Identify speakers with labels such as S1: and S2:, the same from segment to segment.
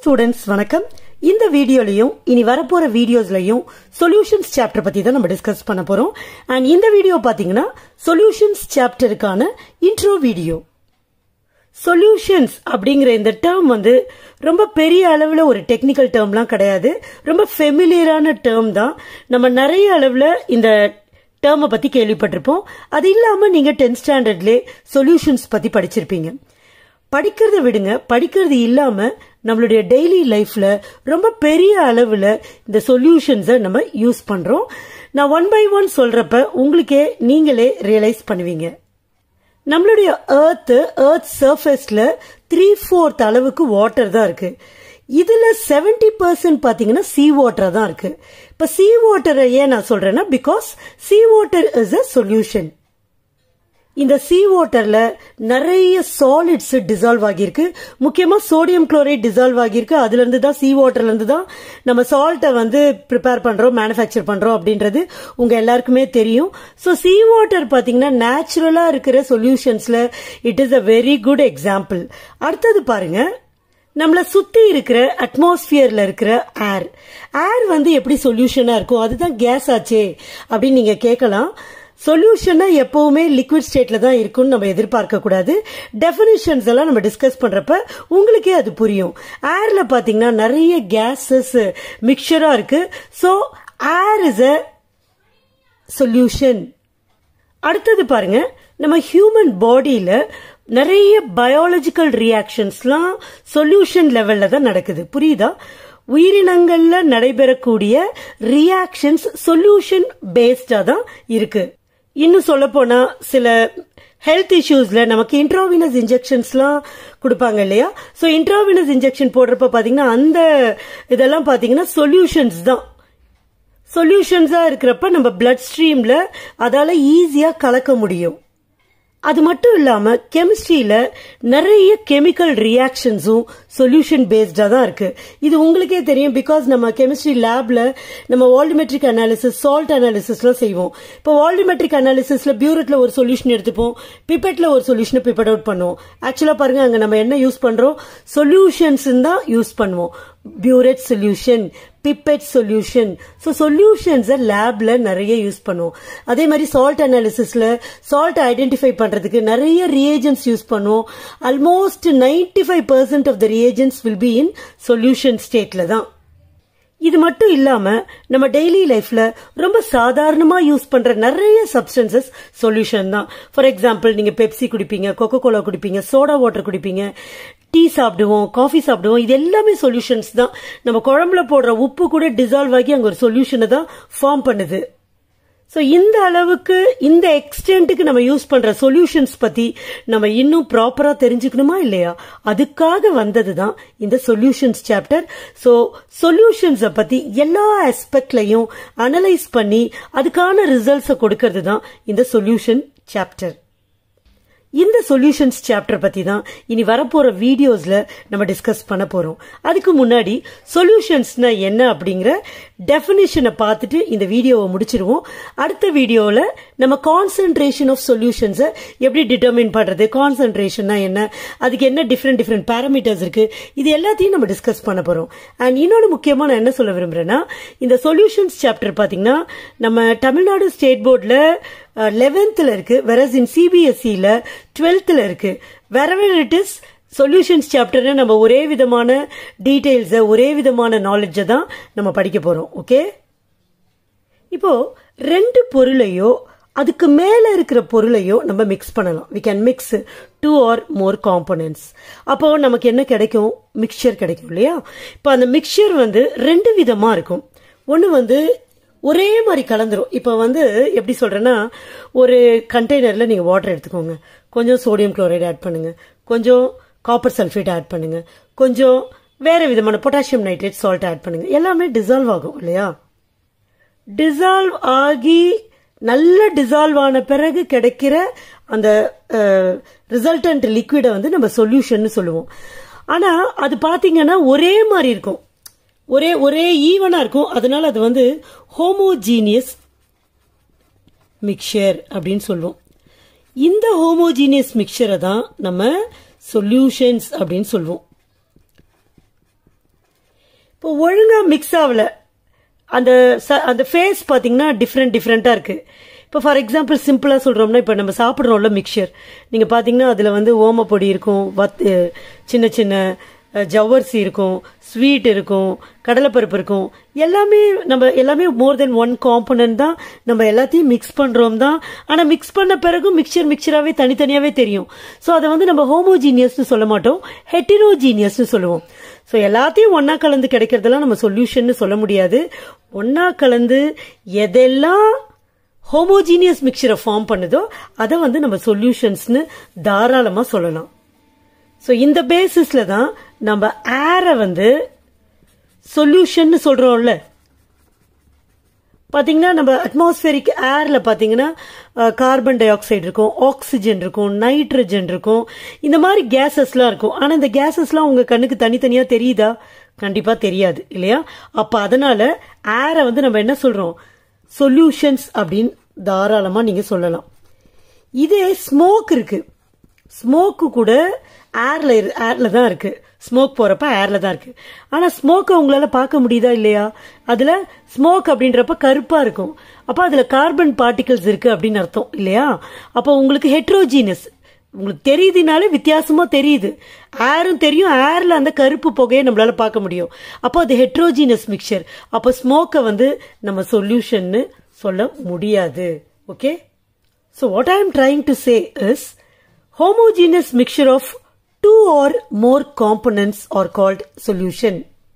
S1: Students வணக்கம் இந்த வீடியோலையும் இனி வரப்போற வீடியோஸ்லயும் சொல்யூஷன்ஸ் சாப்டர் பத்தி தான் நம்ம டிஸ்கஸ் பண்ண போறோம் அண்ட் இந்த வீடியோ பாத்தீங்கன்னா சொல்யூஷன்ஸ் சாப்டருக்கான இன்ட்ரோ வீடியோ சொல்யூஷன்ஸ் அப்படிங்கிற இந்த டேர்ம் வந்து ரொம்ப பெரிய அளவில் ஒரு டெக்னிக்கல் டேர்ம்லாம் கிடையாது ரொம்ப ஃபெமிலியரான டேர்ம் தான் நம்ம நிறைய அளவில் இந்த டேர்மை பற்றி கேள்விப்பட்டிருப்போம் அது இல்லாமல் நீங்கள் டென்த் ஸ்டாண்டர்ட்லேயே சொல்யூஷன்ஸ் பற்றி படிச்சிருப்பீங்க படிக்கிறத விடுங்க படிக்கிறது இல்லாமல் நம்மளுடைய டெய்லி லைஃப்பில் ரொம்ப பெரிய அளவில் இந்த சொல்யூஷன்ஸை நம்ம யூஸ் பண்ணுறோம் நான் ஒன் பை ஒன் சொல்கிறப்ப உங்களுக்கே நீங்களே ரியலைஸ் பண்ணுவீங்க நம்மளுடைய ஏர்த் ஏர்த் சர்ஃபேஸ்ல த்ரீ ஃபோர்த் அளவுக்கு வாட்டர் தான் இருக்கு இதுல செவன்டி பர்சன்ட் பாத்தீங்கன்னா சீ வாட்டர் தான் இருக்கு இப்ப சீ வாட்டரை ஏன் நான் சொல்றேன்னா because sea water is a solution இந்த சீ வாட்டர்ல நிறைய சாலிட்ஸ் டிசால்வ் ஆகியிருக்கு முக்கியமா சோடியம் குளோரைட் டிசால்வ் ஆகியிருக்கு அதுல இருந்து தான் சீ வாட்டர்ல இருந்து தான் நம்ம சால்ட்டை வந்து ப்ரிப்பேர் பண்றோம் மேனுஃபேக்சர் பண்றோம் அப்படின்றது உங்க எல்லாருக்குமே தெரியும் ஸோ சீ வாட்டர் பாத்தீங்கன்னா நேச்சுரலா இருக்கிற சொல்யூஷன்ஸ்ல it is a very good example அடுத்தது பாருங்க நம்மள சுத்தி இருக்கிற அட்மாஸ்பியர்ல இருக்கிற ஏர் ஏர் வந்து எப்படி சொல்யூஷனா இருக்கும் அதுதான் கேஸ் ஆச்சே அப்படின்னு நீங்க கேட்கலாம் சொல்யூஷனா எப்பவுமே லிக்விட் ஸ்டேட்ல தான் இருக்கும்னு நம்ம எதிர்பார்க்க கூடாது டெபினிஷன்ஸ் எல்லாம் நம்ம டிஸ்கஸ் பண்றப்ப உங்களுக்கே அது புரியும் ஏர்ல பாத்தீங்கன்னா நிறைய கேசஸ் மிக்சரா இருக்கு so air is a solution அடுத்தது பாருங்க நம்ம ஹியூமன் பாடியில நிறைய பயாலஜிக்கல் ரியாக்ஷன்ஸ்லாம் சொல்யூஷன் லெவல்ல தான் நடக்குது புரியுதா உயிரினங்கள்ல நடைபெறக்கூடிய ரியாக்ஷன்ஸ் சொல்யூஷன் பேஸ்டா தான் இருக்கு இன்னும் சொல்ல போனா சில ஹெல்த் இஷ்யூஸ்ல நமக்கு இன்ட்ராவினஸ் இன்ஜெக்ஷன்ஸ்லாம் கொடுப்பாங்க இல்லையா ஸோ இன்ட்ராவினஸ் இன்ஜெக்ஷன் போடுறப்ப பாத்தீங்கன்னா அந்த இதெல்லாம் பாத்தீங்கன்னா சொல்யூஷன்ஸ் தான் சொல்யூஷன்ஸா இருக்கிறப்ப நம்ம பிளட் ஸ்ட்ரீம்ல அதால ஈஸியா கலக்க முடியும் அது மட்டும் இல்லாம கெமிஸ்ட்ரியில நிறைய கெமிக்கல் ரியாக்ஷன்ஸும் சொல்யூஷன் பேஸ்டா தான் இருக்கு இது உங்களுக்கே தெரியும் பிகாஸ் நம்ம கெமிஸ்ட்ரி லேப்ல நம்ம வால்டிமெட்ரிக் அனாலிசிஸ் சால்ட் அனாலிசிஸ்லாம் செய்வோம் இப்போ வால்டிமெட்ரிக் அனாலிசிஸ்ல பியூரட்ல ஒரு சொல்யூஷன் எடுத்துப்போம் பிப்பெட்ல ஒரு சொல்யூஷனை பிப்பட் அவுட் பண்ணுவோம் ஆக்சுவலா பாருங்க அங்க நம்ம என்ன யூஸ் பண்றோம் சொல்யூஷன்ஸ் தான் யூஸ் பண்ணுவோம் burette solution pipette solution so சொல்யூஷன்ஸை லேப்ல நிறைய யூஸ் பண்ணுவோம் அதே மாதிரி சால்ட் அனாலிசிஸ்ல சால்ட் ஐடென்டிஃபை பண்றதுக்கு நிறைய ரியேஜன்ஸ் யூஸ் பண்ணுவோம் almost ninety five percent of the reagents will be in solution ஸ்டேட்ல தான் இது மட்டும் இல்லாம நம்ம டெய்லி லைஃப்ல ரொம்ப சாதாரணமா யூஸ் பண்ற நிறைய சப்ஸ்டன்சஸ் சொல்யூஷன் தான் ஃபார் எக்ஸாம்பிள் நீங்க பெப்சி குடிப்பீங்க கொக்கோ கோலா குடிப்பீங்க சோடா வாட்டர் குடிப்பீங்க டீ சாப்பிடுவோம் காஃபி சாப்பிடுவோம் இது எல்லாமே சொல்யூஷன்ஸ் தான் நம்ம குழம்புல போடுற உப்பு கூட டிசால்வ் ஆகி அங்க ஒரு சொல்யூஷனை தான் ஃபார்ம் பண்ணுது ஸோ இந்த அளவுக்கு இந்த எக்ஸ்டென்ட்டுக்கு நம்ம யூஸ் பண்ற சொல்யூஷன்ஸ் பத்தி நம்ம இன்னும் ப்ராப்பரா தெரிஞ்சுக்கணுமா இல்லையா அதுக்காக வந்தது தான் இந்த சொல்யூஷன்ஸ் சாப்டர் ஸோ சொல்யூஷன்ஸை பத்தி எல்லா ஆஸ்பெக்ட்லையும் அனலைஸ் பண்ணி அதுக்கான ரிசல்ட்ஸை கொடுக்கறது தான் இந்த சொல்யூஷன் சாப்டர் இந்த சொல்யூஷன்ஸ் சாப்டர் பத்தி தான் இனி வரப்போற வீடியோஸ்ல நம்ம டிஸ்கஸ் பண்ண போறோம் அதுக்கு முன்னாடி சொல்யூஷன்ஸ்னா என்ன அப்படிங்கிற டெபினிஷனை பார்த்துட்டு இந்த வீடியோவை முடிச்சிருவோம் அடுத்த வீடியோவில் நம்ம கான்சென்ட்ரேஷன் ஆஃப் சொல்யூஷன்ஸை எப்படி டிட்டர்மின் பண்றது கான்சென்ட்ரேஷன்னா என்ன அதுக்கு என்ன டிஃப்ரெண்ட் டிஃப்ரெண்ட் பேராமீட்டர்ஸ் இருக்கு இது எல்லாத்தையும் நம்ம டிஸ்கஸ் பண்ண போறோம் அண்ட் இன்னொன்று முக்கியமாக நான் என்ன சொல்ல விரும்புறேன்னா இந்த சொல்யூஷன்ஸ் சாப்டர் பார்த்தீங்கன்னா நம்ம தமிழ்நாடு ஸ்டேட் போர்டில் லெவன்த்தில் இருக்கு வெரஸ் இன் சிபிஎஸ்சியில் டுவெல்த்தில் இருக்கு வெரவர் இட் இஸ் சொல்யூஷன்ஸ் சாப்டர்னு நம்ம ஒரே விதமான டீட்டெயில்ஸை ஒரே விதமான நாலேஜை தான் நம்ம படிக்க போறோம் ஓகே இப்போ ரெண்டு பொருளையோ அதுக்கு மேல இருக்கிற பொருளையோ நம்ம மிக்ஸ் பண்ணலாம் we can mix two or more components அப்போ நமக்கு என்ன கிடைக்கும் மிக்சர் கிடைக்கும் இல்லையா இப்போ அந்த மிக்சர் வந்து ரெண்டு விதமா இருக்கும் ஒன்று வந்து ஒரே மாதிரி கலந்துரும் இப்போ வந்து எப்படி சொல்றேன்னா ஒரு கண்டெய்னர்ல நீங்க வாட்டர் எடுத்துக்கோங்க கொஞ்சம் சோடியம் குளோரைடு ஆட் பண்ணுங்க கொஞ்சம் காப்பர் சல்ஃபேட் ஆட் பண்ணுங்க கொஞ்சம் வேற விதமான பொட்டாசியம் நைட்ரேட் சால்ட் ஆட் பண்ணுங்க எல்லாமே டிசால்வ் ஆகும் இல்லையா டிசால்வ் ஆகி நல்ல டிசால்வ் ஆன பிறகு கிடைக்கிற அந்த ரிசல்டன்ட் லிக்விடை வந்து நம்ம சொல்யூஷன் சொல்லுவோம் ஆனா அது பாத்தீங்கன்னா ஒரே மாதிரி இருக்கும் ஒரே ஒரே ஈவனா இருக்கும் அதனால அது வந்து ஹோமோஜீனியஸ் மிக்சர் அப்படின்னு சொல்லுவோம் இந்த ஹோமோஜீனியஸ் மிக்சரை தான் நம்ம சொல்யூஷன்ஸ் அப்படின்னு சொல்லுவோம் இப்போ ஒழுங்கா மிக்ஸ் ஆகல அந்த ச- அந்த ஃபேஸ் பாத்தீங்கன்னா டிஃப்ரெண்ட் டிஃப்ரெண்டா இருக்கு இப்போ ஃபார் எக்ஸாம்பிள் சிம்பிளா சொல்றோம்னா இப்போ நம்ம சாப்பிட்றோம்ல மிக்சர் நீங்க பாத்தீங்கன்னா அதுல வந்து ஓமப்பொடி இருக்கும் வத் சின்ன சின்ன அஹ், ஜவ்வரிசி இருக்கும் ஸ்வீட் இருக்கும் கடலைப்பருப்பு இருக்கும் எல்லாமே நம்ம எல்லாமே மோர் தென் ஒன் காம்பனன்ட் தான் நம்ம எல்லாத்தையும் மிக்ஸ் பண்றோம் தான் ஆனா மிக்ஸ் பண்ண பிறகும் மிக்சர் மிக்சராகவே தனித்தனியாவே தெரியும் ஸோ அதை வந்து நம்ம ஹோமோஜீனியஸ்னு சொல்ல மாட்டோம் ஹெட்டிரோஜீனியஸ்னு சொல்லுவோம் ஸோ எல்லாத்தையும் ஒண்ணா கலந்து கிடைக்கிறதெல்லாம் நம்ம சொல்யூஷன் சொல்ல முடியாது ஒண்ணா கலந்து எதெல்லாம் ஹோமோஜீனியஸ் மிக்சரை ஃபார்ம் பண்ணுதோ அதை வந்து நம்ம சொல்யூஷன்ஸ்னு தாராளமா சொல்லலாம் ஸோ இந்த பேசிஸ்ல தான் நம்ம ஏரை வந்து சொல்யூஷன் சொல்றோம்ல பாத்தீங்கன்னா நம்ம அட்மாஸ்பியரிக் ஏர்ல பாத்தீங்கன்னா கார்பன் டை ஆக்சைடு இருக்கும் ஆக்சிஜன் இருக்கும் நைட்ரஜன் இருக்கும் இந்த மாதிரி கேசஸ்லாம் இருக்கும் ஆனா இந்த கேசஸ்லாம் உங்க கண்ணுக்கு தனித்தனியா தெரியுதா கண்டிப்பா தெரியாது இல்லையா அப்ப அதனால ஏரை வந்து நம்ம என்ன சொல்றோம் சொல்யூஷன்ஸ் அப்படின்னு தாராளமா நீங்க சொல்லலாம் இதே ஸ்மோக் இருக்கு ஸ்மோக்கு கூட ஏர்ல ஏர்ல தான் இருக்கு ஸ்மோக் போறப்ப ஏர்ல தான் இருக்கு ஆனா ஸ்மோக்கை உங்களால பார்க்க முடியுதா இல்லையா அதுல ஸ்மோக் அப்படின்றப்ப கருப்பா இருக்கும் அப்ப அதுல கார்பன் பார்ட்டிகல்ஸ் இருக்கு அப்படின்னு அர்த்தம் இல்லையா அப்போ உங்களுக்கு ஹெட்ரோஜீனஸ் உங்களுக்கு தெரியுதுனாலே வித்தியாசமா தெரியுது ஏரும் தெரியும் ஏர்ல அந்த கருப்பு புகையை நம்மளால பார்க்க முடியும் அப்போ அது ஹெட்ரோஜீனஸ் மிக்சர் அப்போ ஸ்மோக்கை வந்து நம்ம சொல்யூஷன்னு சொல்ல முடியாது okay So what I am trying to say is homogeneous mixture of two or more components are called solution.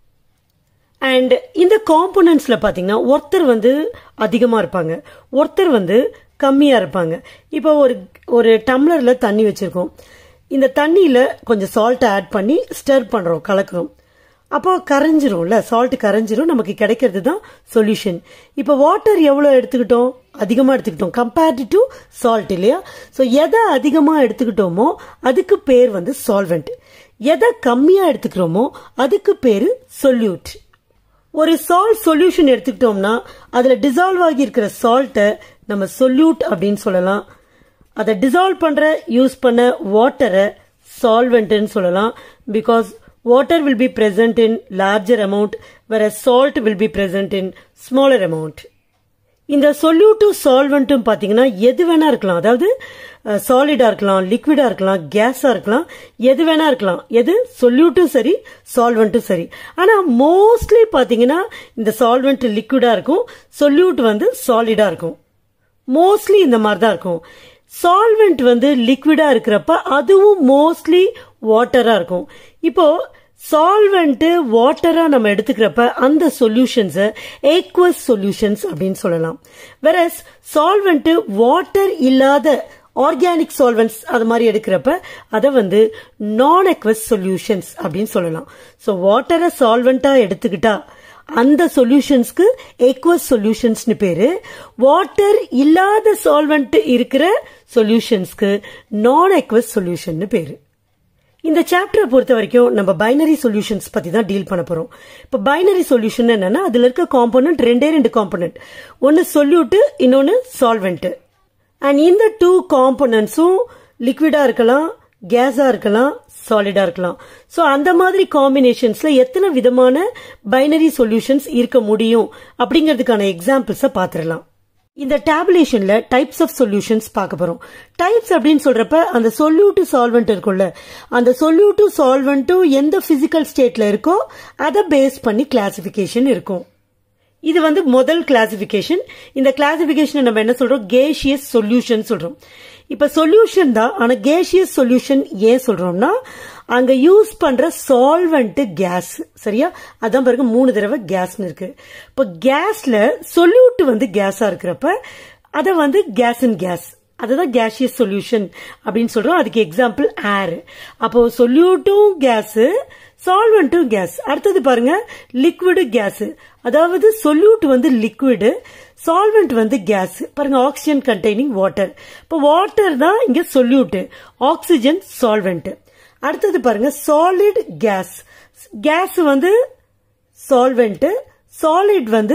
S1: And இந்த காம்போனன்ட்ஸ்ல பாத்தீங்கன்னா ஒருத்தர் வந்து அதிகமா இருப்பாங்க ஒருத்தர் வந்து கம்மியா இருப்பாங்க இப்போ ஒரு ஒரு டம்ளர்ல தண்ணி வச்சிருக்கோம் இந்த தண்ணியில கொஞ்சம் சால்ட் ஆட் பண்ணி ஸ்டர் பண்றோம் கலக்குறோம் அப்போ கரைஞ்சிரும்ல சால்ட் கரைஞ்சிரும் நமக்கு கிடைக்கிறது தான் சொல்யூஷன் இப்போ வாட்டர் எவ்வளோ எடுத்துக்கிட்டோம் அதிகமாக எடுத்துக்கிட்டோம் கம்பேர்டு டு சால்ட் இல்லையா ஸோ எதை அதிகமாக எடுத்துக்கிட்டோமோ அதுக்கு பேர் வந்து சால்வெண்ட் எதை கம்மியாக எடுத்துக்கிறோமோ அதுக்கு பேர் சொல்யூட் ஒரு சால்ட் சொல்யூஷன் எடுத்துக்கிட்டோம்னா அதுல டிசால்வ் ஆகி இருக்கிற சால்ட்டை நம்ம சொல்யூட் அப்படின்னு சொல்லலாம் அதை டிசால்வ் பண்ற யூஸ் பண்ண வாட்டரை சால்வெண்ட்னு சொல்லலாம் because water will be present in larger amount whereas salt will be present in smaller amount இந்த சொல்யூட்டும் சால்வெண்ட்டும் பாத்தீங்கன்னா எது வேணா இருக்கலாம் அதாவது சாலிடா இருக்கலாம் லிக்விடா இருக்கலாம் கேஸா இருக்கலாம் எது வேணா இருக்கலாம் எது சொல்யூட்டும் சரி சால்வெண்ட்டும் சரி ஆனா மோஸ்ட்லி பாத்தீங்கன்னா இந்த சால்வெண்ட் லிக்விடா இருக்கும் சொல்யூட் வந்து சாலிடா இருக்கும் மோஸ்ட்லி இந்த மாதிரி தான் இருக்கும் சால்வெண்ட் வந்து லிக்விடா இருக்கிறப்ப அதுவும் மோஸ்ட்லி வாட்டரா இருக்கும் இப்போ சால்வெண்ட் வாட்டரா நம்ம எடுத்துக்கிறப்ப அந்த சொல்யூஷன்ஸ ஏக்வஸ் சொல்யூஷன்ஸ் அப்படின்னு சொல்லலாம் வெரஸ் சால்வெண்ட் வாட்டர் இல்லாத ஆர்கானிக் சால்வெண்ட்ஸ் அது மாதிரி எடுக்கிறப்ப அதை வந்து நான் எக்வஸ் சொல்யூஷன்ஸ் அப்படின்னு சொல்லலாம் ஸோ வாட்டரை சால்வெண்டா எடுத்துக்கிட்டா அந்த சொல்யூஷன்ஸ்க்கு எக்வஸ் சொல்யூஷன்ஸ்னு பேரு வாட்டர் இல்லாத சால்வெண்ட் இருக்கிற சொல்யூஷன்ஸ்க்கு நான் எக்வஸ் சொல்யூஷன் பேரு இந்த சாப்டரை பொறுத்த வரைக்கும் நம்ம பைனரி சொல்யூஷன்ஸ் பத்தி தான் டீல் பண்ண போறோம் இப்ப பைனரி சொல்யூஷன் என்னன்னா அதுல இருக்க காம்போனன்ட் ரெண்டே ரெண்டு காம்போனன்ட் ஒன்னு சொல்யூட் இன்னொன்னு சால்வெண்ட் அண்ட் இந்த டூ காம்போனன்ட்ஸும் லிக்விடா இருக்கலாம் கேஸா இருக்கலாம் சாலிடா இருக்கலாம் சோ அந்த மாதிரி காம்பினேஷன்ஸ்ல எத்தனை விதமான பைனரி சொல்யூஷன்ஸ் இருக்க முடியும் அப்படிங்கிறதுக்கான எக்ஸாம்பிள்ஸ பாத்துரலாம் இந்த டேபுலேஷன்ல டைப்ஸ் ஆஃப் சொல்யூஷன்ஸ் பார்க்க போறோம் டைப்ஸ் அப்படின்னு சொல்றப்ப அந்த சொல்யூட்டு சால்வெண்ட் இருக்கும்ல அந்த சொல்யூட்டு சால்வெண்ட்டும் எந்த பிசிக்கல் ஸ்டேட்ல இருக்கோ அதை பேஸ் பண்ணி கிளாசிபிகேஷன் இருக்கும் இது வந்து முதல் கிளாசிபிகேஷன் இந்த கிளாசிபிகேஷன் நம்ம என்ன சொல்றோம் கேஷியஸ் சொல்யூஷன் சொல்றோம் இப்ப சொல்யூஷன் தான் ஆனா கேஷியஸ் சொல்யூஷன் ஏன் சொல்றோம்னா அங்க யூஸ் பண்ற சால்வெண்ட் கேஸ் சரியா அதான் பிறகு மூணு தடவை கேஸ்னு இருக்கு இப்ப கேஸ்ல சொல்யூட் வந்து கேஸா இருக்கிறப்ப அத வந்து கேஸ் இன் கேஸ் அதுதான் கேஷியஸ் சொல்யூஷன் அப்படின்னு சொல்றோம் அதுக்கு எக்ஸாம்பிள் ஏர் அப்போ சொல்யூட்டும் கேஸ் சால்வெண்ட்டும் கேஸ் அடுத்தது பாருங்க லிக்விடு கேஸ் அதாவது சொல்யூட் வந்து லிக்விடு சால்வெண்ட் வந்து கேஸ் பாருங்க ஆக்சிஜன் கண்டெய்னிங் வாட்டர் இப்போ வாட்டர் தான் இங்க சொல்யூட் ஆக்சிஜன் சால்வெண்ட் அடுத்தது பாருங்க சாலிட் கேஸ் கேஸ் வந்து சால்வெண்ட் சாலிட் வந்து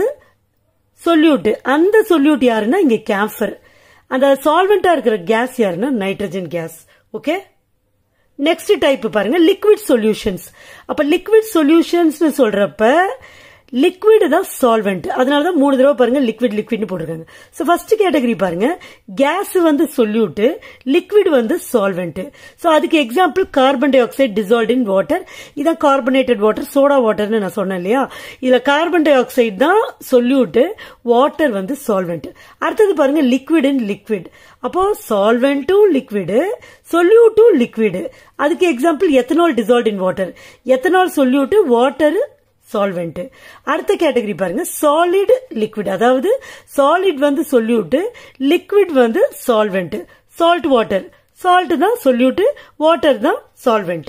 S1: சொல்யூட் அந்த சொல்யூட் யாருன்னா இங்க கேம்பர் அந்த சால்வெண்டா இருக்கிற கேஸ் யாருன்னா nitrogen gas okay next type பாருங்க லிக்விட் சொல்யூஷன்ஸ் அப்ப லிக்விட் சொல்யூஷன்ஸ் சொல்றப்ப லிக்விட் தான் சால்வெண்ட் அதனால தான் மூணு தடவை பாருங்க லிக்விட் லிக்விட்னு போட்டிருக்காங்க ஸோ ஃபர்ஸ்ட் கேட்டகரி பாருங்க கேஸ் வந்து சொல்யூட் லிக்விட் வந்து சால்வெண்ட் ஸோ அதுக்கு example carbon dioxide dissolve in water இதான் கார்பனேட்டட் வாட்டர் சோடா வாட்டர்னு நான் சொன்னேன் இல்லையா இதுல கார்பன் டை ஆக்சைடு தான் சொல்யூட் வாட்டர் வந்து சால்வெண்ட் அடுத்தது பாருங்க லிக்விட் இன் லிக்விட் அப்போ சால்வெண்ட்டும் லிக்விடு சொல்யூட்டும் லிக்விடு அதுக்கு example ethanol dissolve in water ethanol solute water solvent அடுத்த கேட்டகரி பாருங்க சாலிட் லிக்விட் அதாவது சாலிட் வந்து சொல்யூட் லிக்விட் வந்து சால்வெண்ட் சால்ட் வாட்டர் சால்ட் தான் சொல்யூட் வாட்டர் தான் சால்வெண்ட்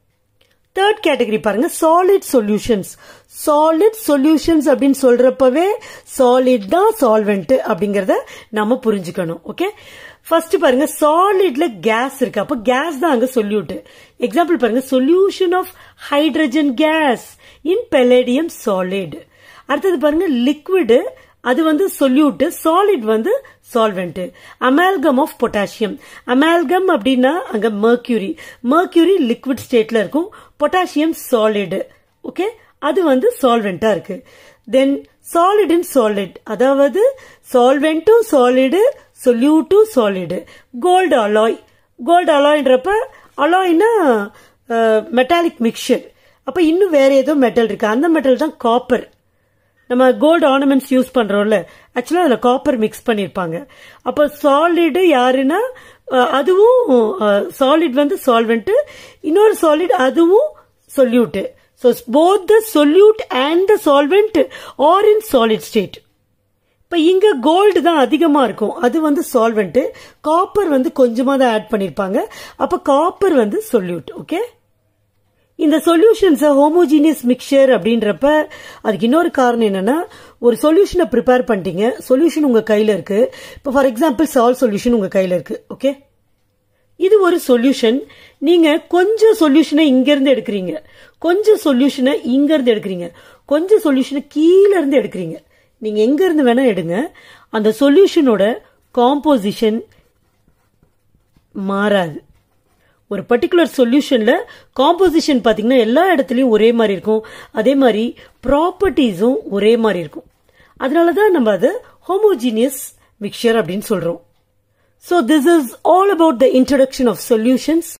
S1: தேர்ட் கேட்டகரி பாருங்க சாலிட் சொல்யூஷன்ஸ் சாலிட் சொல்யூஷன்ஸ் அப்படின்னு சொல்றப்பவே சாலிட் தான் சால்வெண்ட் அப்படிங்கறத நம்ம புரிஞ்சுக்கணும் ஓகே ஃபர்ஸ்ட் பாருங்க சாலிட்ல கேஸ் இருக்கு அப்ப கேஸ் தான் அங்க சொல்யூட் எக்ஸாம்பிள் பாருங்க solution of hydrogen gas in palladium solid அடுத்தது பாருங்க லிக்விடு அது வந்து சொல்யூட் சாலிட் வந்து solvent amalgam of potassium amalgam அப்படின்னா அங்க மர்க்யூரி மர்க்யூரி லிக்விட் ஸ்டேட்ல இருக்கும் பொட்டாசியம் சாலிட் ஓகே அது வந்து சால்வெண்டா இருக்கு தென் சாலிட் இன் சாலிட் அதாவது சால்வெண்ட்டும் சாலிடு சொல்யூட்டும் சாலிடு கோல்டு அலாய் கோல்டு அலாய்ன்றப்ப அலாய்னா மெட்டாலிக் மிக்சர் அப்ப இன்னும் வேற ஏதோ மெட்டல் இருக்கு அந்த மெட்டல் தான் காப்பர் நம்ம கோல்டு ஆர்னமெண்ட்ஸ் யூஸ் பண்றோம்ல ஆக்சுவலா அதுல காப்பர் மிக்ஸ் பண்ணிருப்பாங்க அப்ப சாலிடு யாருன்னா அதுவும் சாலிட் வந்து சால்வெண்ட் இன்னொரு சாலிட் அதுவும் solute so both the solute and the solvent are in solid state இப்ப இங்க கோல்டு தான் அதிகமா இருக்கும் அது வந்து சால்வெண்ட் காப்பர் வந்து கொஞ்சமா தான் ஆட் பண்ணிருப்பாங்க அப்ப காப்பர் வந்து சொல்யூட் ஓகே இந்த சொல்யூஷன்ஸ் ஹோமோஜீனியஸ் மிக்சர் அப்படின்றப்ப அதுக்கு இன்னொரு காரணம் என்னன்னா ஒரு சொல்யூஷனை ப்ரிப்பேர் பண்ணிட்டீங்க சொல்யூஷன் உங்க கையில இருக்கு இப்போ ஃபார் எக்ஸாம்பிள் சால் சொல்யூஷன் உங்க கையில இருக்கு ஓகே இது ஒரு சொல்யூஷன் நீங்க கொஞ்சம் சொல்யூஷனை இங்க இருந்து எடுக்கிறீங்க கொஞ்சம் சொல்யூஷனை இங்க இருந்து எடுக்கிறீங்க கொஞ்சம் சொல்யூஷனை கீழ இருந்து எடுக்கிறீங்க நீங்க எங்க இருந்து வேணா எடுங்க அந்த சொல்யூஷனோட காம்போசிஷன் மாறாது ஒரு பர்டிகுலர் சொல்யூஷன்ல காம்போசிஷன் பாத்தீங்கன்னா எல்லா இடத்துலயும் ஒரே மாதிரி இருக்கும் அதே மாதிரி ப்ராப்பர்ட்டிஸும் ஒரே மாதிரி இருக்கும் அதனாலதான் நம்ம அது ஹோமோஜீனியஸ் மிக்சர் அப்படின்னு சொல்றோம் so this is all about the introduction of solutions